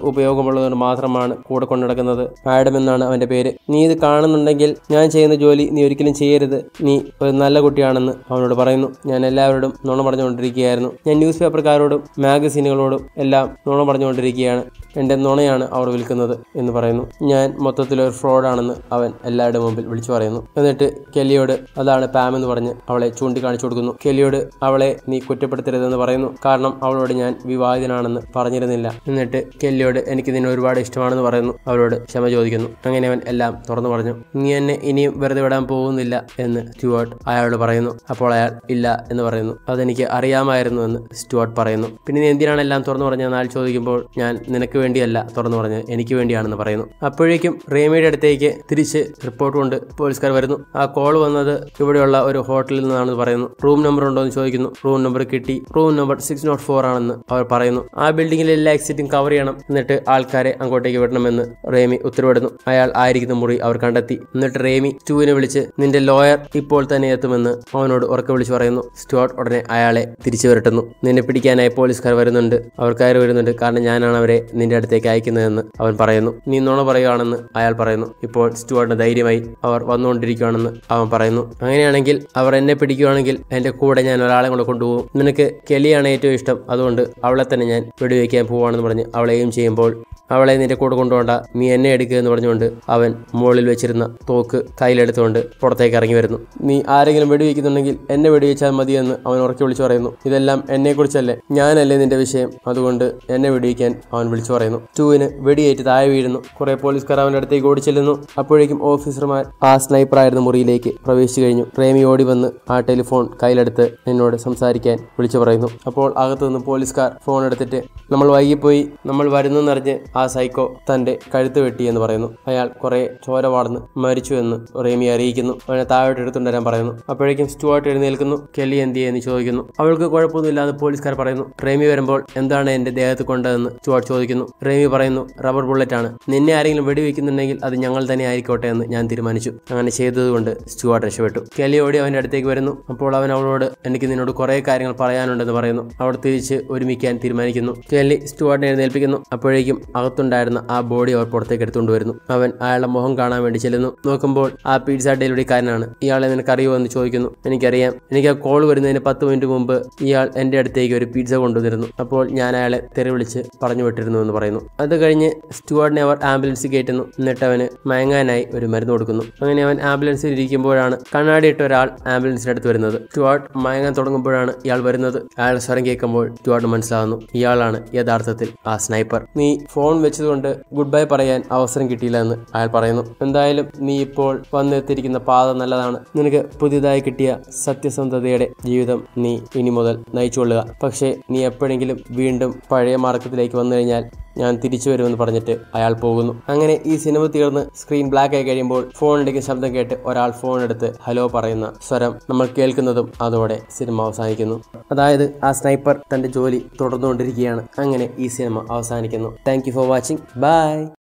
ഉപയോഗമുള്ളതുകൊണ്ട് മാത്രമാണ് കൂടെ കൊണ്ടു നടക്കുന്നത് ആഡം എന്നാണ് അവന്റെ പേര് നീ ഇത് കാണുന്നുണ്ടെങ്കിൽ ഞാൻ ചെയ്യുന്ന ജോലി നീ ഒരിക്കലും ചെയ്യരുത് നീ ഒരു നല്ല കുട്ടിയാണെന്ന് അവനോട് പറയുന്നു ഞാൻ എല്ലാവരോടും നുണ പറഞ്ഞുകൊണ്ടിരിക്കുകയായിരുന്നു ഞാൻ ന്യൂസ് പേപ്പർക്കാരോടും മാഗസീനുകളോടും എല്ലാം നുണ പറഞ്ഞുകൊണ്ടിരിക്കുകയാണ് എൻ്റെ നുണയാണ് അവർ വിൽക്കുന്നത് എന്ന് പറയുന്നു ഞാൻ മൊത്തത്തിലൊരു ഫ്രോഡാണെന്ന് അവൻ എല്ലാവരുടെ മുമ്പിൽ വിളിച്ചു പറയുന്നു എന്നിട്ട് കെല്ലിയോട് അതാണ് പാം എന്ന് പറഞ്ഞ് അവളെ ചൂണ്ടിക്കാണിച്ചു കൊടുക്കുന്നു കെല്ലിയോട് അവളെ നീ കുറ്റപ്പെടുത്തരുതെന്ന് പറയുന്നു കാരണം അവളോട് ഞാൻ വിവാഹിതനാണെന്ന് പറഞ്ഞിരുന്നില്ല എന്നിട്ട് കെല്ലിയോട് എനിക്ക് നിന്നെ ഒരുപാട് ഇഷ്ടമാണെന്ന് പറയുന്നു അവളോട് ക്ഷമ ചോദിക്കുന്നു അങ്ങനെ അവൻ എല്ലാം തുറന്നു പറഞ്ഞു നീ എന്നെ ഇനിയും വെറുതെ വിടാൻ പോകുന്നില്ല എന്ന് സ്റ്റുവർട്ട് അയാളോട് പറയുന്നു അപ്പോൾ അയാൾ ഇല്ല എന്ന് പറയുന്നു അതെനിക്ക് അറിയാമായിരുന്നു എന്ന് സ്റ്റുവർട്ട് പറയുന്നു പിന്നെ നീ എന്തിനാണ് എല്ലാം തുറന്നു പറഞ്ഞതെന്ന് അയാൾ ചോദിക്കുമ്പോൾ ഞാൻ നിനക്ക് വേണ്ടിയല്ല തുറന്നു പറഞ്ഞത് എനിക്ക് വേണ്ടിയാണെന്ന് പറയുന്നു അപ്പോഴേക്കും റേമിയുടെ അടുത്തേക്ക് തിരിച്ച് റിപ്പോർട്ട് കൊണ്ട് പോലീസുകാർ വരുന്നു ആ കോൾ വന്നത് ഇവിടെയുള്ള ഒരു ഹോട്ടലിൽ നിന്നാണെന്ന് പറയുന്നു റൂം നമ്പർ ഉണ്ടോ എന്ന് ചോദിക്കുന്നു റൂം നമ്പർ കിട്ടി room number six nought four ആണെന്ന് അവർ പറയുന്നു ആ ബിൽഡിംഗിലെ എല്ലാ എക്സിറ്റും കവർ ചെയ്യണം എന്നിട്ട് ആൾക്കാരെ അങ്ങോട്ടേക്ക് വിടണമെന്ന് റേമി ഉത്തരവിടുന്നു അയാൾ ആയിരിക്കുന്ന മുറി അവർ കണ്ടെത്തി എന്നിട്ട് റേമി സ്റ്റൂവിനെ വിളിച്ച് നിന്റെ ലോയർ ഇപ്പോൾ തന്നെ എത്തുമെന്ന് അവനോട് ഉറക്കെ വിളിച്ച് പറയുന്നു സ്റ്റുവാർട്ട് ഉടനെ അയാളെ തിരിച്ചു വരട്ടുന്നു നിന്നെ പിടിക്കാനായി പോലീസുകാർ വരുന്നുണ്ട് അവർ കയറി വരുന്നുണ്ട് കാരണം ഞാനാണ് അവരെ നിന്റെ അടുത്തേക്ക് അയക്കുന്നതെന്ന് അവൻ പറയുന്നു നീ നുണ പറയുകയാണെന്ന് അയാൾ പറയുന്നു ഇപ്പോൾ സ്റ്റുവാർട്ടിന് ധൈര്യമായി അവർ വന്നുകൊണ്ടിരിക്കുകയാണെന്ന് അവൻ പറയുന്നു അങ്ങനെയാണെങ്കിൽ അവർ എന്നെ പിടിക്കുകയാണെങ്കിൽ എന്റെ കൂടെ ഞാൻ ഒരാളെ കൂടെ കൊണ്ടുപോകും നിനക്ക് കെലിയാണ് ഏറ്റവും ഇഷ്ടം അതുകൊണ്ട് അവളെ തന്നെ ഞാൻ വെടിവെക്കാൻ പോവാണെന്ന് പറഞ്ഞ് അവളെയും ചെയ്യുമ്പോൾ അവളെ നിന്റെ കൂടെ കൊണ്ടുപോണ്ട നീ എന്നെ എടുക്കുക എന്ന് പറഞ്ഞുകൊണ്ട് അവൻ മുകളിൽ വെച്ചിരുന്ന തോക്ക് കയ്യിലെടുത്തുകൊണ്ട് പുറത്തേക്ക് ഇറങ്ങി വരുന്നു നീ ആരെങ്കിലും വെടിവെക്കുന്നുണ്ടെങ്കിൽ എന്നെ വെടിവെച്ചാൽ മതിയെന്ന് അവൻ ഉറക്കി വിളിച്ചു പറയുന്നു ഇതെല്ലാം എന്നെക്കുറിച്ചല്ലേ ഞാനല്ലേ നിന്റെ വിഷയം അതുകൊണ്ട് എന്നെ വെടിവെക്കാൻ അവൻ വിളിച്ചു പറയുന്നു ടൂവിന് വെടിയേറ്റ് താഴെ വീഴുന്നു കുറെ പോലീസുകാർ അവന്റെ അടുത്തേക്ക് ഓടിച്ചെല്ലുന്നു അപ്പോഴേക്കും ഓഫീസർമാർ ആ സ്നൈപ്പറായിരുന്ന മുറിയിലേക്ക് പ്രവേശിച്ചു കഴിഞ്ഞു പ്രേമി ഓടി വന്ന് ആ ടെലിഫോൺ കയ്യിലെടുത്ത് എന്നോട് സംസാരിക്കാൻ വിളിച്ചു പറയുന്നു അപ്പോൾ അകത്തു നിന്ന് പോലീസുകാർ ഫോൺ എടുത്തിട്ട് നമ്മൾ വൈകിപ്പോയി നമ്മൾ വരുന്നെന്നറിഞ്ഞ് ആ സൈക്കോ തന്റെ കഴുത്ത് വെട്ടി എന്ന് പറയുന്നു അയാൾ കുറെ ചോര വാർന്ന് മരിച്ചു എന്ന് റേമി അറിയിക്കുന്നു അവനെ താഴോട്ട് എടുത്തുകൊണ്ടുവരാൻ പറയുന്നു അപ്പോഴേക്കും സ്റ്റുവാർട്ട് എഴുന്നേൽക്കുന്നു കെല്ലി എന്തിയെ എന്ന് ചോദിക്കുന്നു അവൾക്ക് കുഴപ്പമൊന്നുമില്ല എന്ന് പോലീസുകാർ പറയുന്നു റേമി വരുമ്പോൾ എന്താണ് എന്റെ ദേഹത്ത് കൊണ്ടതെന്ന് സ്റ്റുവാർട്ട് ചോദിക്കുന്നു റേമി പറയുന്നു റബ്ബർ ബുള്ളറ്റ് ആണ് നിന്നെ ആരെങ്കിലും വെടിവെക്കുന്നുണ്ടെങ്കിൽ അത് ഞങ്ങൾ തന്നെ ആയിക്കോട്ടെ എന്ന് ഞാൻ തീരുമാനിച്ചു അങ്ങനെ ചെയ്തതുകൊണ്ട് സ്റ്റുവാർട്ട് രക്ഷപ്പെട്ടു കെല്ലി ഓടി അവന്റെ അടുത്തേക്ക് വരുന്നു അപ്പോൾ അവൻ അവളോട് എനിക്ക് നിന്നോട് കുറെ കാര്യങ്ങൾ പറയാനുണ്ടെന്ന് പറയുന്നു അവർ തിരിച്ച് ഒരുമിക്കാൻ തീരുമാനിക്കുന്നു കെല്ലി സ്റ്റുവാർട്ടിനെ എഴുന്നേൽപ്പിക്കുന്നു അപ്പോഴേക്കും അകത്തുണ്ടായിരുന്ന ആ ബോഡി അവർ പുറത്തേക്ക് എടുത്തുകൊണ്ട് വരുന്നു അവൻ അയാളുടെ മുഖം കാണാൻ വേണ്ടി ചെല്ലുന്നു നോക്കുമ്പോൾ ആ പിസ്സ ഡെലിവറിക്കാരനാണ് ഇയാളെ നിനക്കറിയുമോ എന്ന് ചോദിക്കുന്നു എനിക്കറിയാം എനിക്ക് ആ കോൾ വരുന്നതിന് പത്ത് മിനിറ്റ് മുമ്പ് ഇയാൾ എൻ്റെ അടുത്തേക്ക് ഒരു പിസ്സ കൊണ്ടുവന്നിരുന്നു അപ്പോൾ ഞാൻ അയാളെ തെറി വിളിച്ച് പറഞ്ഞു വിട്ടിരുന്നു എന്ന് പറയുന്നു അത് കഴിഞ്ഞ് സ്റ്റുവാർഡിനെ അവർ ആംബുലൻസിൽ കയറ്റുന്നു എന്നിട്ട് അവന് മയങ്ങാനായി ഒരു മരുന്ന് കൊടുക്കുന്നു അങ്ങനെ അവൻ ആംബുലൻസിൽ ഇരിക്കുമ്പോഴാണ് കണ്ണാടിയിട്ട ഒരാൾ ആംബുലൻസിന്റെ അടുത്ത് വരുന്നത് സ്റ്റുവാർട്ട് മയങ്ങാൻ തുടങ്ങുമ്പോഴാണ് ഇയാൾ വരുന്നത് അയാളുടെ സ്വരം കേൾക്കുമ്പോൾ സ്റ്റുവാർട്ട് മനസ്സിലാവുന്നു ഇയാളാണ് യഥാർത്ഥത്തിൽ ആ സ്നൈപ്പർ നീ ഫോൺ വെച്ചതുകൊണ്ട് ഗുഡ് ബൈ പറയാൻ അവസരം കിട്ടിയില്ല എന്ന് അയാൾ പറയുന്നു എന്തായാലും നീ ഇപ്പോൾ വന്നെത്തിയിരിക്കുന്ന പാത നല്ലതാണ് നിനക്ക് പുതിയതായി കിട്ടിയ സത്യസന്ധതയുടെ ജീവിതം നീ ഇനി മുതൽ നയിച്ചുകൊള്ളുക പക്ഷേ നീ എപ്പോഴെങ്കിലും വീണ്ടും പഴയ മാർഗത്തിലേക്ക് വന്നു കഴിഞ്ഞാൽ ഞാൻ തിരിച്ചു വരുമെന്ന് പറഞ്ഞിട്ട് അയാൾ പോകുന്നു അങ്ങനെ ഈ സിനിമ തീർന്ന് സ്ക്രീൻ ബ്ലാക്ക് ആയി കഴിയുമ്പോൾ ഫോണിലേക്ക് ശബ്ദം കേട്ട് ഒരാൾ ഫോൺ എടുത്ത് ഹലോ പറയുന്ന സ്വരം നമ്മൾ കേൾക്കുന്നതും അതോടെ സിനിമ അവസാനിക്കുന്നു അതായത് ആ സ്നൈപ്പർ തന്റെ ജോലി തുടർന്നുകൊണ്ടിരിക്കുകയാണ് അങ്ങനെ ഈ സിനിമ അവസാനിക്കുന്നു താങ്ക് ഫോർ വാച്ചിങ് ബൈ